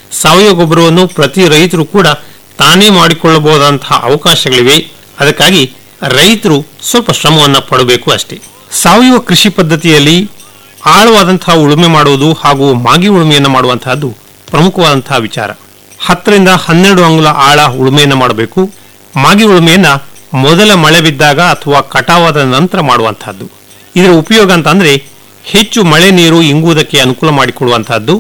ಸಾವಯವ ಗೊಬ್ಬರವನ್ನು ಪ್ರತಿ ರೈತರು ಕೂಡ ತಾನೇ ಮಾಡಿಕೊಳ್ಳಬಹುದಂತಹ ಅವಕಾಶಗಳಿವೆ ಅದಕ್ಕಾಗಿ ರೈತರು ಸ್ವಲ್ಪ ಶ್ರಮವನ್ನು ಪಡಬೇಕು ಅಷ್ಟೇ ಸಾವಯವ ಕೃಷಿ ಪದ್ಧತಿಯಲ್ಲಿ ಆಳವಾದಂತಹ ಉಳುಮೆ ಮಾಡುವುದು ಹಾಗೂ ಮಾಗಿ ಉಳುಮೆಯನ್ನು ಮಾಡುವಂತಹದ್ದು ಪ್ರಮುಖವಾದಂತಹ ವಿಚಾರ ಹತ್ತರಿಂದ ಹನ್ನೆರಡು ಅಂಗುಲ ಆಳ ಉಳುಮೆಯನ್ನು ಮಾಡಬೇಕು ಮಾಗಿ ಉಳುಮೆಯನ್ನ ಮೊದಲ ಮಳೆ ಬಿದ್ದಾಗ ಅಥವಾ ಕಟಾವಾದ ನಂತರ ಮಾಡುವಂತಹದ್ದು ಇದರ ಉಪಯೋಗ ಅಂತಂದ್ರೆ ಹೆಚ್ಚು ಮಳೆ ನೀರು ಇಂಗುವುದಕ್ಕೆ ಅನುಕೂಲ ಮಾಡಿಕೊಡುವಂತಹದ್ದು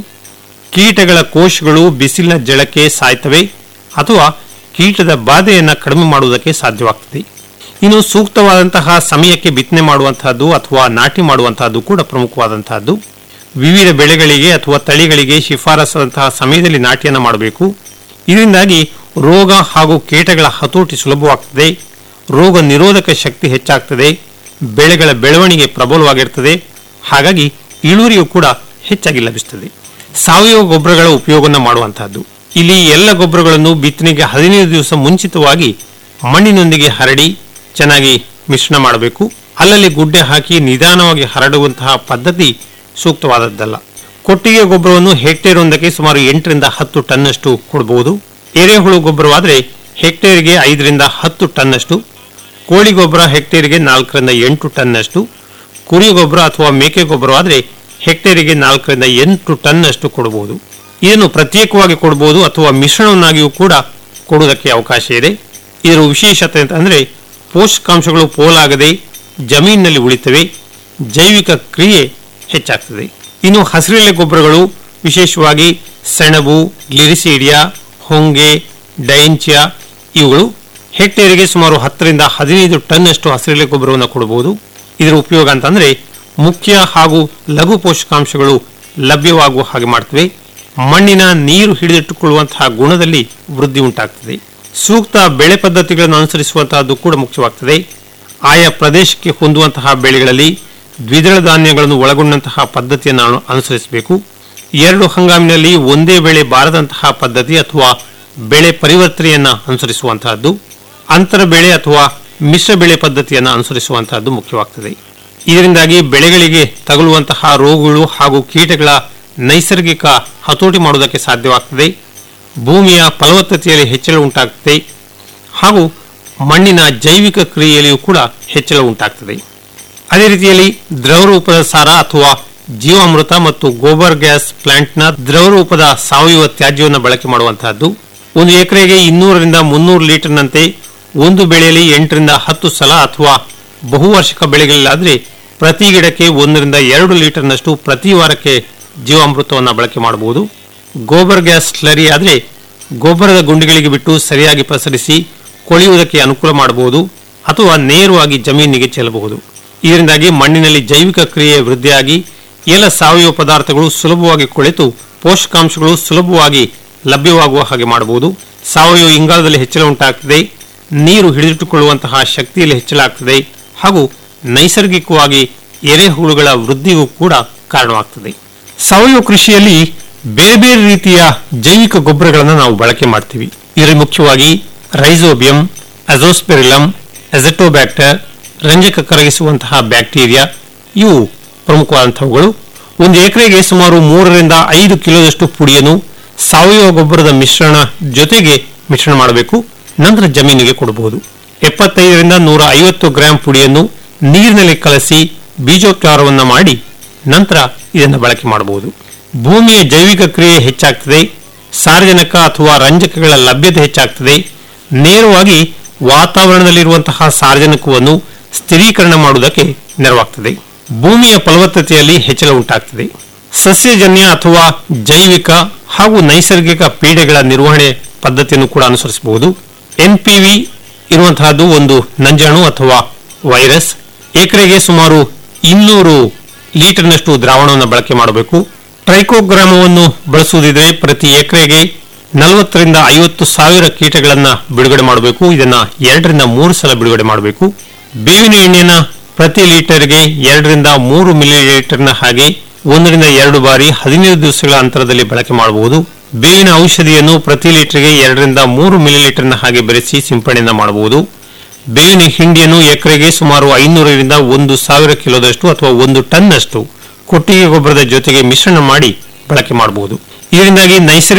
ಕೀಟಗಳ ಕೋಶಗಳು ಬಿಸಿಲಿನ ಜಳಕ್ಕೆ ಸಾಯ್ತವೆ ಅಥವಾ ಕೀಟದ ಬಾಧೆಯನ್ನು ಕಡಿಮೆ ಮಾಡುವುದಕ್ಕೆ ಸಾಧ್ಯವಾಗ್ತದೆ ಇನ್ನು ಸೂಕ್ತವಾದಂತಹ ಸಮಯಕ್ಕೆ ಬಿತ್ತನೆ ಮಾಡುವಂತಹದ್ದು ಅಥವಾ ನಾಟಿ ಮಾಡುವಂತಹದ್ದು ಕೂಡ ಪ್ರಮುಖವಾದಂತಹದ್ದು ವಿವಿಧ ಬೆಳೆಗಳಿಗೆ ಅಥವಾ ತಳಿಗಳಿಗೆ ಶಿಫಾರಸಾದಂತಹ ಸಮಯದಲ್ಲಿ ನಾಟಿಯನ್ನು ಮಾಡಬೇಕು ಇದರಿಂದಾಗಿ ರೋಗ ಹಾಗೂ ಕೀಟಗಳ ಹತೋಟಿ ಸುಲಭವಾಗ್ತದೆ ರೋಗ ನಿರೋಧಕ ಶಕ್ತಿ ಹೆಚ್ಚಾಗ್ತದೆ ಬೆಳೆಗಳ ಬೆಳವಣಿಗೆ ಪ್ರಬಲವಾಗಿರ್ತದೆ ಹಾಗಾಗಿ ಇಳುವರಿಯು ಕೂಡ ಹೆಚ್ಚಾಗಿ ಲಭಿಸುತ್ತದೆ ಸಾವಯವ ಗೊಬ್ಬರಗಳ ಉಪಯೋಗವನ್ನು ಮಾಡುವಂತಹದ್ದು ಇಲ್ಲಿ ಎಲ್ಲ ಗೊಬ್ಬರಗಳನ್ನು ಬಿತ್ತನೆಗೆ ಹದಿನೈದು ದಿವಸ ಮುಂಚಿತವಾಗಿ ಮಣ್ಣಿನೊಂದಿಗೆ ಹರಡಿ ಚೆನ್ನಾಗಿ ಮಿಶ್ರಣ ಮಾಡಬೇಕು ಅಲ್ಲಲ್ಲಿ ಗುಡ್ಡೆ ಹಾಕಿ ನಿಧಾನವಾಗಿ ಹರಡುವಂತಹ ಪದ್ಧತಿ ಸೂಕ್ತವಾದದ್ದಲ್ಲ ಕೊಟ್ಟಿಗೆ ಗೊಬ್ಬರವನ್ನು ಹೆಕ್ಟೇರ್ ಒಂದಕ್ಕೆ ಸುಮಾರು ಎಂಟರಿಂದ ಹತ್ತು ಟನ್ನಷ್ಟು ಕೊಡಬಹುದು ಎರೆಹುಳು ಗೊಬ್ಬರವಾದರೆ ಹೆಕ್ಟೇರ್ಗೆ ಐದರಿಂದ ಹತ್ತು ಟನ್ನಷ್ಟು ಕೋಳಿ ಗೊಬ್ಬರ ಹೆಕ್ಟೇರ್ಗೆ ನಾಲ್ಕರಿಂದ ಎಂಟು ಟನ್ನಷ್ಟು ಕುರಿ ಗೊಬ್ಬರ ಅಥವಾ ಮೇಕೆ ಗೊಬ್ಬರವಾದರೆ ಹೆಕ್ಟೇರಿಗೆ ನಾಲ್ಕರಿಂದ ಎಂಟು ಟನ್ನಷ್ಟು ಕೊಡಬಹುದು ಇದನ್ನು ಪ್ರತ್ಯೇಕವಾಗಿ ಕೊಡಬಹುದು ಅಥವಾ ಮಿಶ್ರಣವನ್ನಾಗಿಯೂ ಕೂಡ ಕೊಡುವುದಕ್ಕೆ ಅವಕಾಶ ಇದೆ ಇದರ ವಿಶೇಷತೆ ಅಂತಂದ್ರೆ ಪೋಷಕಾಂಶಗಳು ಪೋಲಾಗದೆ ಜಮೀನಿನಲ್ಲಿ ಉಳಿತವೆ ಜೈವಿಕ ಕ್ರಿಯೆ ಹೆಚ್ಚಾಗ್ತದೆ ಇನ್ನು ಹಸಿರೆಲೆ ಗೊಬ್ಬರಗಳು ವಿಶೇಷವಾಗಿ ಸೆಣಬು ಗ್ಲಿರಿಸೀಡಿಯಾ ಹೊಂಗೆ ಡೈಂಚಿಯಾ ಇವುಗಳು ಹೆಕ್ಟೇರಿಗೆ ಸುಮಾರು ಹತ್ತರಿಂದ ಹದಿನೈದು ಟನ್ನಷ್ಟು ಹಸಿರೆಲೆ ಗೊಬ್ಬರವನ್ನು ಕೊಡಬಹುದು ಇದರ ಉಪಯೋಗ ಅಂತಂದ್ರೆ ಮುಖ್ಯ ಹಾಗೂ ಲಘು ಪೋಷಕಾಂಶಗಳು ಲಭ್ಯವಾಗುವ ಹಾಗೆ ಮಾಡ್ತವೆ ಮಣ್ಣಿನ ನೀರು ಹಿಡಿದಿಟ್ಟುಕೊಳ್ಳುವಂತಹ ಗುಣದಲ್ಲಿ ವೃದ್ಧಿ ಉಂಟಾಗ್ತದೆ ಸೂಕ್ತ ಬೆಳೆ ಪದ್ಧತಿಗಳನ್ನು ಅನುಸರಿಸುವಂತಹದ್ದು ಕೂಡ ಮುಖ್ಯವಾಗ್ತದೆ ಆಯಾ ಪ್ರದೇಶಕ್ಕೆ ಹೊಂದುವಂತಹ ಬೆಳೆಗಳಲ್ಲಿ ದ್ವಿದಳ ಧಾನ್ಯಗಳನ್ನು ಒಳಗೊಂಡಂತಹ ಪದ್ಧತಿಯನ್ನು ಅನು- ಅನುಸರಿಸಬೇಕು ಎರಡು ಹಂಗಾಮಿನಲ್ಲಿ ಒಂದೇ ಬೆಳೆ ಬಾರದಂತಹ ಪದ್ಧತಿ ಅಥವಾ ಬೆಳೆ ಪರಿವರ್ತನೆಯನ್ನು ಅನುಸರಿಸುವಂತಹದ್ದು ಅಂತರ ಬೆಳೆ ಅಥವಾ ಮಿಶ್ರ ಬೆಳೆ ಪದ್ಧತಿಯನ್ನು ಅನುಸರಿಸುವಂತಹದ್ದು ಮುಖ್ಯವಾಗ್ತದೆ ಇದರಿಂದಾಗಿ ಬೆಳೆಗಳಿಗೆ ತಗುಲುವಂತಹ ರೋಗಗಳು ಹಾಗೂ ಕೀಟಗಳ ನೈಸರ್ಗಿಕ ಹತೋಟಿ ಮಾಡುವುದಕ್ಕೆ ಸಾಧ್ಯವಾಗ್ತದೆ ಭೂಮಿಯ ಫಲವತ್ತತೆಯಲ್ಲಿ ಹೆಚ್ಚಳ ಉಂಟಾಗ್ತದೆ ಹಾಗೂ ಮಣ್ಣಿನ ಜೈವಿಕ ಕ್ರಿಯೆಯಲ್ಲಿಯೂ ಕೂಡ ಹೆಚ್ಚಳ ಉಂಟಾಗ್ತದೆ ಅದೇ ರೀತಿಯಲ್ಲಿ ದ್ರವ ರೂಪದ ಸಾರ ಅಥವಾ ಜೀವಾಮೃತ ಮತ್ತು ಗೋಬರ್ ಗ್ಯಾಸ್ ಪ್ಲಾಂಟ್ನ ದ್ರವ ರೂಪದ ಸಾವಯವ ತ್ಯಾಜ್ಯವನ್ನು ಬಳಕೆ ಮಾಡುವಂತಹದ್ದು ಒಂದು ಎಕರೆಗೆ ಇನ್ನೂರರಿಂದ ಮುನ್ನೂರು ಲೀಟರ್ನಂತೆ ಒಂದು ಬೆಳೆಯಲ್ಲಿ ಎಂಟರಿಂದ ಹತ್ತು ಸಲ ಅಥವಾ ಬಹುವಾರ್ಷಿಕ ಬೆಳೆಗಳಲ್ಲಾದರೆ ಪ್ರತಿ ಗಿಡಕ್ಕೆ ಒಂದರಿಂದ ಎರಡು ಲೀಟರ್ನಷ್ಟು ಪ್ರತಿ ವಾರಕ್ಕೆ ಜೀವಾಮೃತವನ್ನು ಬಳಕೆ ಮಾಡಬಹುದು ಗೋಬರ್ ಗ್ಯಾಸ್ ಸ್ಲರಿ ಆದರೆ ಗೊಬ್ಬರದ ಗುಂಡಿಗಳಿಗೆ ಬಿಟ್ಟು ಸರಿಯಾಗಿ ಪಸರಿಸಿ ಕೊಳೆಯುವುದಕ್ಕೆ ಅನುಕೂಲ ಮಾಡಬಹುದು ಅಥವಾ ನೇರವಾಗಿ ಜಮೀನಿಗೆ ಚೆಲ್ಲಬಹುದು ಇದರಿಂದಾಗಿ ಮಣ್ಣಿನಲ್ಲಿ ಜೈವಿಕ ಕ್ರಿಯೆ ವೃದ್ಧಿಯಾಗಿ ಎಲ್ಲ ಸಾವಯವ ಪದಾರ್ಥಗಳು ಸುಲಭವಾಗಿ ಕೊಳೆತು ಪೋಷಕಾಂಶಗಳು ಸುಲಭವಾಗಿ ಲಭ್ಯವಾಗುವ ಹಾಗೆ ಮಾಡಬಹುದು ಸಾವಯವ ಇಂಗಾಲದಲ್ಲಿ ಹೆಚ್ಚಳ ಉಂಟಾಗ್ತದೆ ನೀರು ಹಿಡಿದಿಟ್ಟುಕೊಳ್ಳುವಂತಹ ಶಕ್ತಿಯಲ್ಲಿ ಹೆಚ್ಚಳ ಆಗ್ತದೆ ಹಾಗೂ ನೈಸರ್ಗಿಕವಾಗಿ ಎರೆಹುಳುಗಳ ವೃದ್ಧಿಗೂ ಕೂಡ ಕಾರಣವಾಗ್ತದೆ ಸಾವಯವ ಕೃಷಿಯಲ್ಲಿ ಬೇರೆ ಬೇರೆ ರೀತಿಯ ಜೈವಿಕ ಗೊಬ್ಬರಗಳನ್ನು ನಾವು ಬಳಕೆ ಮಾಡ್ತೀವಿ ಇದರಲ್ಲಿ ಮುಖ್ಯವಾಗಿ ರೈಸೋಬಿಯಂ ಅಜೋಸ್ಪೆರಿಲಮ್ ಎಸೆಟೋಬ್ಯಾಕ್ಟರ್ ರಂಜಕ ಕರಗಿಸುವಂತಹ ಬ್ಯಾಕ್ಟೀರಿಯಾ ಇವು ಪ್ರಮುಖವಾದಂಥವುಗಳು ಒಂದು ಎಕರೆಗೆ ಸುಮಾರು ಮೂರರಿಂದ ಐದು ಕಿಲೋದಷ್ಟು ಪುಡಿಯನ್ನು ಸಾವಯವ ಗೊಬ್ಬರದ ಮಿಶ್ರಣ ಜೊತೆಗೆ ಮಿಶ್ರಣ ಮಾಡಬೇಕು ನಂತರ ಜಮೀನಿಗೆ ಕೊಡಬಹುದು ಎಪ್ಪತ್ತೈದರಿಂದ ನೂರ ಐವತ್ತು ಗ್ರಾಂ ಪುಡಿಯನ್ನು ನೀರಿನಲ್ಲಿ ಕಲಸಿ ಬೀಜೋಪಚಾರವನ್ನು ಮಾಡಿ ನಂತರ ಇದನ್ನು ಬಳಕೆ ಮಾಡಬಹುದು ಭೂಮಿಯ ಜೈವಿಕ ಕ್ರಿಯೆ ಹೆಚ್ಚಾಗ್ತದೆ ಸಾರ್ವಜನಿಕ ಅಥವಾ ರಂಜಕಗಳ ಲಭ್ಯತೆ ಹೆಚ್ಚಾಗ್ತದೆ ನೇರವಾಗಿ ವಾತಾವರಣದಲ್ಲಿರುವಂತಹ ಸಾರ್ವಜನಿಕವನ್ನು ಸ್ಥಿರೀಕರಣ ಮಾಡುವುದಕ್ಕೆ ನೆರವಾಗ್ತದೆ ಭೂಮಿಯ ಫಲವತ್ತತೆಯಲ್ಲಿ ಹೆಚ್ಚಳ ಉಂಟಾಗ್ತದೆ ಸಸ್ಯಜನ್ಯ ಅಥವಾ ಜೈವಿಕ ಹಾಗೂ ನೈಸರ್ಗಿಕ ಪೀಡೆಗಳ ನಿರ್ವಹಣೆ ಪದ್ಧತಿಯನ್ನು ಕೂಡ ಅನುಸರಿಸಬಹುದು ಎನ್ಪಿವಿ ಇರುವಂತಹದ್ದು ಒಂದು ನಂಜಾಣು ಅಥವಾ ವೈರಸ್ ಎಕರೆಗೆ ಸುಮಾರು ಇನ್ನೂರು ಲೀಟರ್ನಷ್ಟು ದ್ರಾವಣವನ್ನು ಬಳಕೆ ಮಾಡಬೇಕು ಟ್ರೈಕೋಗ್ರಾಮವನ್ನು ಬಳಸುವುದಿದ್ರೆ ಪ್ರತಿ ಎಕರೆಗೆ ನಲವತ್ತರಿಂದ ಐವತ್ತು ಸಾವಿರ ಕೀಟಗಳನ್ನ ಬಿಡುಗಡೆ ಮಾಡಬೇಕು ಇದನ್ನ ಎರಡರಿಂದ ಮೂರು ಸಲ ಬಿಡುಗಡೆ ಮಾಡಬೇಕು ಬೇವಿನ ಎಣ್ಣೆಯನ್ನ ಪ್ರತಿ ಲೀಟರ್ಗೆ ಎರಡರಿಂದ ಮೂರು ಮಿಲಿ ಲೀಟರ್ನ ಹಾಗೆ ಒಂದರಿಂದ ಎರಡು ಬಾರಿ ಹದಿನೈದು ದಿವಸಗಳ ಅಂತರದಲ್ಲಿ ಬಳಕೆ ಮಾಡಬಹುದು ಬೇವಿನ ಔಷಧಿಯನ್ನು ಪ್ರತಿ ಲೀಟರ್ಗೆ ಎರಡರಿಂದ ಮೂರು ಮಿಲಿ ಲೀಟರ್ನ ಹಾಗೆ ಬೆರೆಸಿ ಸಿಂಪಡಣೆಯನ್ನು ಮಾಡಬಹುದು ಬೇವಿನ ಹಿಂಡಿಯನ್ನು ಎಕರೆಗೆ ಸುಮಾರು ಐನೂರರಿಂದ ಒಂದು ಸಾವಿರ ಕಿಲೋದಷ್ಟು ಅಥವಾ ಒಂದು ಟನ್ನಷ್ಟು ಕೊಟ್ಟಿಗೆ ಗೊಬ್ಬರದ ಜೊತೆಗೆ ಮಿಶ್ರಣ ಮಾಡಿ ಬಳಕೆ ಮಾಡಬಹುದು ಇದರಿಂದಾಗಿ ನೈಸರ್ಗಿಕ